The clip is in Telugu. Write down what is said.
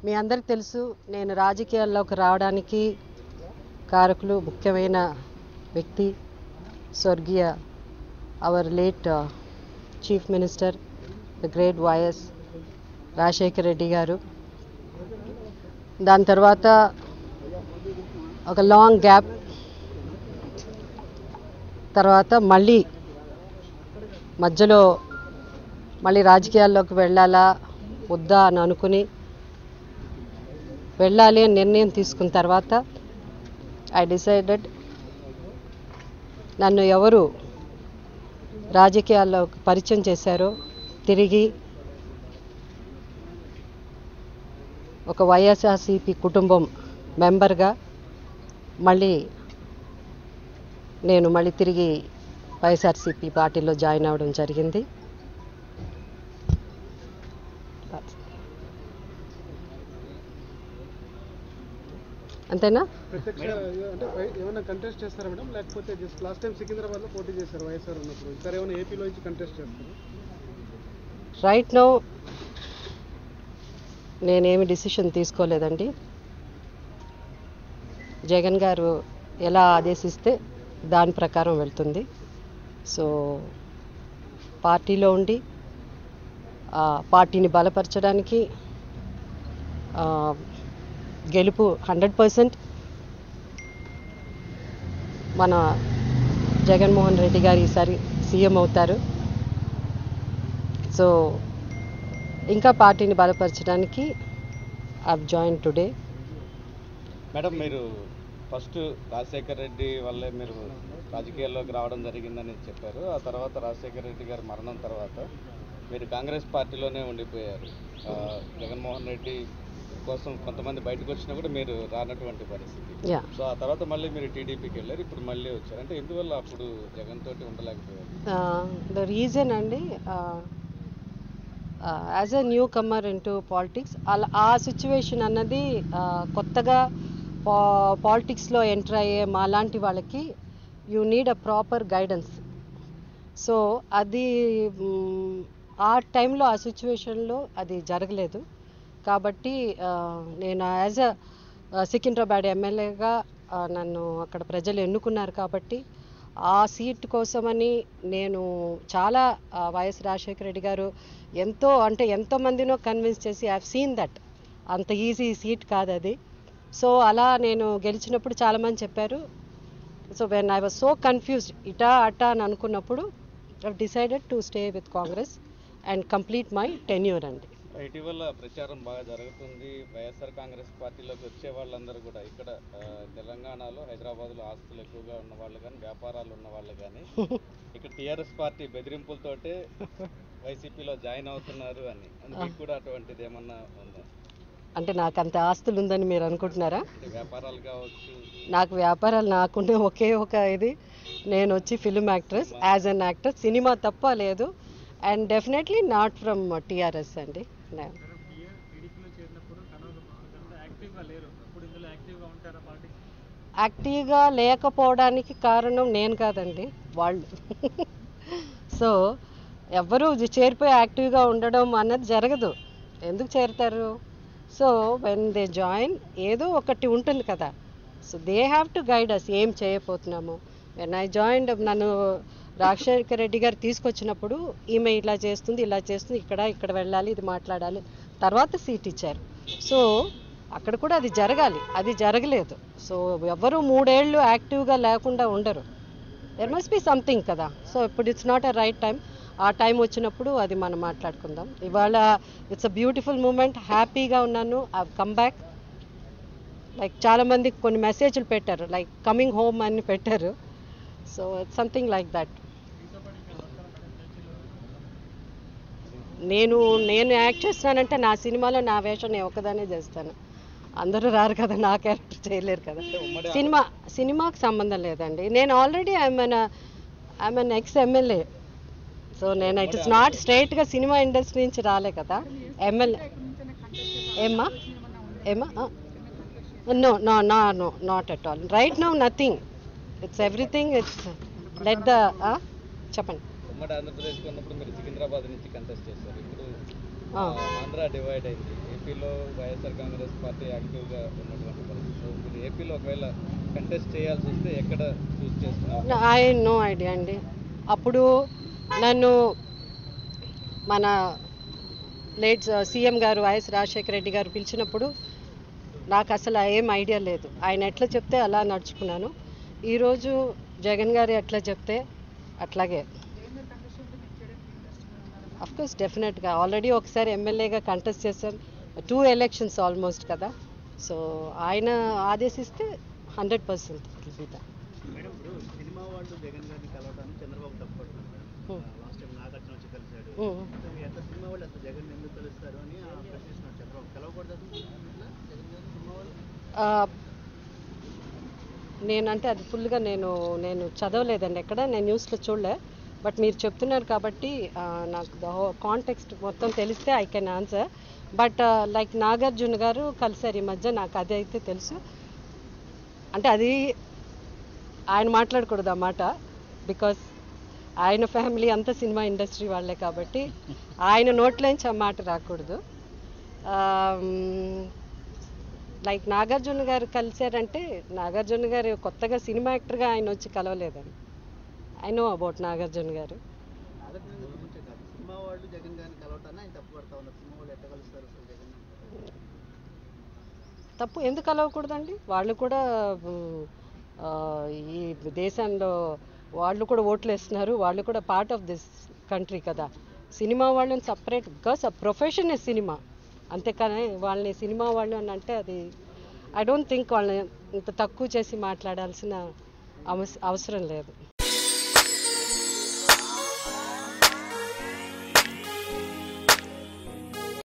మీ అందరికి తెలుసు నేను రాజకీయాల్లోకి రావడానికి కారకులు ముఖ్యమైన వ్యక్తి స్వర్గీయ our late chief minister the great YS Rajasekhara Reddy garu దాని తర్వాత ఒక లాంగ్ గ్యాప్ తర్వాత మళ్ళీ మధ్యలో మళ్ళీ రాజకీయాల్లోకి వెళ్ళాలా వద్దా అని అనుకుని వెళ్ళాలి అని నిర్ణయం తీసుకున్న తర్వాత ఐ డిసైడెడ్ నన్ను ఎవరు రాజకీయాల్లో పరిచయం చేశారో తిరిగి ఒక వైఎస్ఆర్సీపీ కుటుంబం మెంబర్గా మళ్ళీ నేను మళ్ళీ తిరిగి వైఎస్ఆర్సీపీ పార్టీలో జాయిన్ అవ్వడం జరిగింది అంతేనా ప్రత్యక్ష అంటే వై- ఏమైనా కంటెస్ట్ చేస్తారా మేడం లేకపోతే జస్ట్ లాస్ట్ టైం సికింద్రాబాద్ లో పోటీ చేశారు వైఎస్ఆర్ ఉన్నప్పుడు ఈసారి ఏమైనా ఏపీలో నుంచి కంటెస్ట్ చేస్తారు రైట్ నౌ నేనేమి డిసిషన్ తీసుకోలేదండి జగన్ గారు ఎలా ఆదేశిస్తే దాని ప్రకారం వెళ్తుంది సో పార్టీలో ఉండి ఆ పార్టీని బలపరచడానికి ఆ, గెలుపు హండ్రెడ్ పర్సెంట్ మన జగన్మోహన్ రెడ్డి గారు ఈసారి సీఎం అవుతారు సో ఇంకా పార్టీని బలపరచడానికి ఐ జాయిన్ టుడే మేడం మీరు ఫస్ట్ రాజశేఖర్ రెడ్డి వల్లే మీరు రాజకీయాల్లోకి రావడం జరిగిందని చెప్పారు ఆ తర్వాత రాజశేఖర రెడ్డి గారి మరణం తర్వాత మీరు కాంగ్రెస్ పార్టీలోనే ఉండిపోయారు ఆ, జగన్మోహన్ రెడ్డి కోసం కొంతమంది బయటకు వచ్చినా కూడా మీరు రానటువంటి పరిస్థితి యా సో ఆ తర్వాత మళ్ళీ మీరు టీడీపీకి వెళ్ళారు ఇప్పుడు మళ్ళీ వచ్చారు అంటే ఎందువల్ల అప్పుడు జగన్ తోటి ఉండలేకపోయారు ద రీజన్ అండి as a newcomer into politics అలా ఆ సిచ్యువేషన్ అన్నది uh, కొత్తగా పా పాలిటిక్స్లో ఎంటర్ అయ్యే మాలాంటి వాళ్ళకి you need a proper guidance so అది మ్, ఆ టైంలో ఆ సిచ్యువేషన్లో అది జరగలేదు కాబట్టి ఆ, నేను యాజ్ అ సికింద్రాబాద్ ఎమ్మెల్యేగా నన్ను అక్కడ ప్రజలు ఎన్నుకున్నారు కాబట్టి ఆ సీట్ కోసమని నేను చాలా ఆ, వైఎస్ రాజశేఖర రెడ్డి గారు ఎంతో అంటే ఎంతో మందినో కన్విన్స్ చేసి ఐ సీన్ దట్ అంత ఈజీ సీట్ కాదు అది సో అలా నేను గెలిచినప్పుడు చాలామంది చెప్పారు so when I was so confused ఇటా అటా అని అనుకున్నప్పుడు I decided to stay with Congress and complete my tenure అండి ఇటీవల ప్రచారం బాగా జరుగుతుంది వైఎస్ఆర్ కాంగ్రెస్ పార్టీలోకి వచ్చే వాళ్ళందరూ కూడా ఇక్కడ ఆ, తెలంగాణలో హైదరాబాద్లో ఆస్తులు ఎక్కువగా ఉన్న వాళ్ళు కానీ వ్యాపారాలు ఉన్న వాళ్ళు కానీ ఇక్కడ టీఆర్ఎస్ పార్టీ బెదిరింపులతోటే వైసీపీలో జాయిన్ అవుతున్నారు అని అంటే మీకు కూడా అటువంటిది ఏమన్నా ఉందా అంటే నాకు అంత ఆస్తులు ఉందని మీరు అనుకుంటున్నారా అంటే వ్యాపారాలు కావచ్చు నాకు వ్యాపారాలు నాకుండే ఒకే ఒక ఇది నేను వచ్చి film actress as an actor cinema తప్ప లేదు and definitely not from TRS అండి నే- టీడీపీలో చేరినప్పుడు యాక్టివ్గా లేరు అప్పుడు ఇందులో యాక్టివ్గా ఉంటారా పార్టీ యాక్టివ్గా లేకపోవడానికి కారణం నేను కాదండి వాళ్ళు సో ఎవ్వరూ జ- చేరిపోయి యాక్టివ్గా ఉండడం అన్నది జరగదు ఎందుకు చేరుతారు సో వెన్ దే జాయిన్ ఏదో ఒకటి ఉంటుంది కదా so they have to guide us ఏం చేయబోతున్నాము వెన్ ఐ జాయిన్ నన్ను రాజశేఖర రెడ్డి గారు తీసుకొచ్చినప్పుడు ఈమె ఇలా చేస్తుంది ఇలా చేస్తుంది ఇక్కడ ఇక్కడ వెళ్ళాలి ఇది మాట్లాడాలి తర్వాత సీట్ ఇచ్చారు సో అక్కడ కూడా అది జరగాలి అది జరగలేదు సో ఎవరు మూడేళ్ళు యాక్టివ్గా లేకుండా ఉండరు దెర్ మస్ట్ బి సంథింగ్ కదా సో ఇప్పుడు it's not a right time ఆ టైం వచ్చినప్పుడు అది మనం మాట్లాడుకుందాం ఇవాళ ఇట్స్ అ బ్యూటిఫుల్ మూమెంట్ హ్యాపీగా ఉన్నాను ఐ కమ్ బ్యాక్ లైక్ చాలామంది కొన్ని మెసేజ్లు పెట్టారు లైక్ కమింగ్ హోమ్ అని పెట్టారు so it's something like that నేను నేను యాక్ట్ చేస్తానంటే నా సినిమాలో నా వేషం నేను ఒక్కదానే చేస్తాను అందరూ రారు కదా నా క్యారెక్టర్ చేయలేరు కదా ఉమ్మడి సినిమా సినిమాకి సంబంధం లేదండి నేను already I'm I'm an ex MLA so నేను ఇట్ ఇస్ నాట్ స్ట్రైట్గా సినిమా ఇండస్ట్రీ నుంచి రాలే కదా ఎమ్మెల్యే ఏమ్మా ఏమ్మా no no no no not at all right no nothing it's everything it's let the చెప్పండి ఉమ్మడి ఆంధ్రప్రదేశ్లో ఉన్నప్పుడు మీరు సికింద్రాబాద్ నుంచి కంటెస్ట్ చేశారు ఇప్పుడు ఆ. ఆ, ఆంధ్ర డివైడ్ అయింది ఏపీలో వైఎస్ఆర్ కాంగ్రెస్ పార్టీ యాక్టివ్గా ఉన్నటువంటి పరిస్థితి సో మీరు ఏపీలో ఒకవేళ కంటెస్ట్ చేయాల్సి వస్తే ఎక్కడ చూస్ చేస్తున్నారు ఐ నో ఐడియా అండి అప్పుడు నన్ను మన late CM garu YS Rajasekhara Reddy garu పిలిచినప్పుడు నాకు అసలు ఏం ఐడియా లేదు ఆయన ఎట్లా చెప్తే అలా నడుచుకున్నాను ఈరోజు జగన్ గారు ఎట్లా చెప్తే అట్లాగే కోర్స్ డెఫినెట్గా ఆల్రెడీ ఒకసారి ఎమ్మెల్యేగా కంటెస్ట్ చేశాను టూ ఎలక్షన్స్ ఆల్మోస్ట్ కదా సో ఆయన ఆదేశిస్తే హండ్రెడ్ పర్సెంట్ మేడం ఇప్పుడు సినిమా వాళ్ళు జగన్ గారిని కలవడానికి చంద్రబాబు తప్పపడుతున్నారు Hmm. లాస్ట్ టైం నాగార్జున వచ్చి కలిశాడు Hmm. సో మీ ఎంత సినిమా వాళ్ళు అసలు జగన్ ఎందుకు కలుస్తారు అని ఆ ప్రశ్నిస్తున్నారు చంద్రబాబు కలవకూడదు అసలు ఇట్లా జగన్ గారు సినిమా వాళ్ళు ఆ, నేనంటే అది ఫుల్గా నేను నేను చదవలేదండి ఎక్కడ నేను న్యూస్లో చూడలే బట్ మీరు చెప్తున్నారు కాబట్టి ఆ, నాకు ద కాంటెక్స్ట్ మొత్తం తెలిస్తే I can answer but like Nagarjuna గారు కలిసారు ఈ మధ్య నాకు అది అయితే తెలుసు అంటే అది ఆయన మాట్లాడకూడదు ఆ మాట బికాస్ ఆయన ఫ్యామిలీ అంతా సినిమా ఇండస్ట్రీ వాళ్ళే కాబట్టి ఆయన నోట్లోంచి ఆ మాట రాకూడదు లైక్ నాగార్జున గారు కలిశారంటే నాగార్జున గారు కొత్తగా సినిమా యాక్టర్గా ఆయన వచ్చి కలవలేదండి ఐ నో అబౌట్ నాగార్జున గారు నాగార్జున గారి గురించే కాదు సినిమా వాళ్ళు జగన్ గారిని కలవటాన్ని ఆయన తప్పుపడతా ఉన్నారు సినిమా వాళ్ళు ఎట్లా కలుస్తారు అసలు జగన్ తప్పు ఎందుకు కలవకూడదండి వాళ్ళు కూడా ఉమ్, ఆ, ఈ దేశంలో వాళ్ళు కూడా ఓట్లు వేస్తున్నారు వాళ్ళు కూడా పార్ట్ ఆఫ్ దిస్ కంట్రీ కదా సినిమా వాళ్ళని సపరేట్ బికాస్ ఆ ప్రొఫెషన్ సినిమా అంతేకాని వాళ్ళని సినిమా వాళ్ళు అని అంటే అది ఐ డోంట్ థింక్ వాళ్ళని ఇంత తక్కువ చేసి మాట్లాడాల్సిన అవస- అవసరం లేదు